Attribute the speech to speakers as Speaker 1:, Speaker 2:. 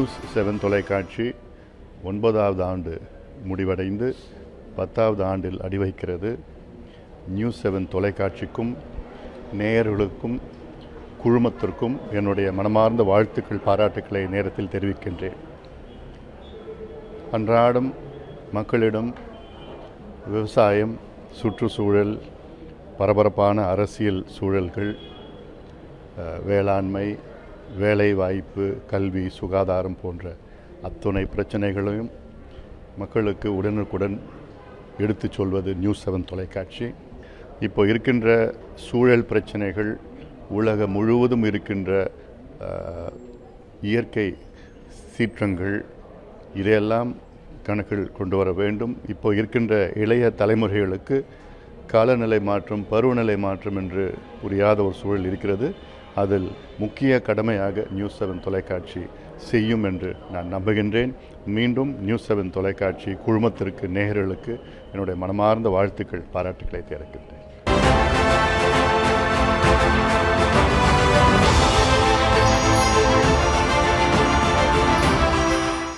Speaker 1: news seven தொலைக்காட்சி ஒன்பதாவது ஆண்டு முடிவடைந்து பத்தாவது ஆண்டில் அடிவைக்கிறது நியூஸ் செவன் தொலைக்காட்சிக்கும் நேயர்களுக்கும் குழுமத்திற்கும் என்னுடைய மனமார்ந்த வாழ்த்துக்கள் பாராட்டுக்களை நேரத்தில் தெரிவிக்கின்றேன் அன்றாடம் மக்களிடம் விவசாயம் சுற்றுச்சூழல் பரபரப்பான அரசியல் சூழல்கள் அஹ், வேளாண்மை வேலைவாய்ப்பு கல்வி சுகாதாரம் போன்ற அத்துணை பிரச்சனைகளையும் மக்களுக்கு உடனுக்குடன் எடுத்துச் சொல்வது நியூஸ் செவன் தொலைக்காட்சி இப்போ இருக்கின்ற சூழல் பிரச்சனைகள் உலகம் முழுவதும் இருக்கின்ற அஹ், இயற்கை சீற்றங்கள் இதையெல்லாம் கணக்கில் கொண்டு வர வேண்டும் இப்போ இருக்கின்ற இளைய தலைமுறைகளுக்கு காலநிலை மாற்றம் பருவநிலை மாற்றம் என்று புரியாத ஒரு சூழல் இருக்கிறது அதில் முக்கிய கடமையாக நியூஸ் செவன் தொலைக்காட்சி செய்யும் என்று நான் நம்புகின்றேன் மீண்டும் நியூஸ் செவன் தொலைக்காட்சி குழுமத்திற்கு நேயர்களுக்கு என்னுடைய மனமார்ந்த வாழ்த்துக்கள் பாராட்டுக்களை தெரிவிக்கின்றேன்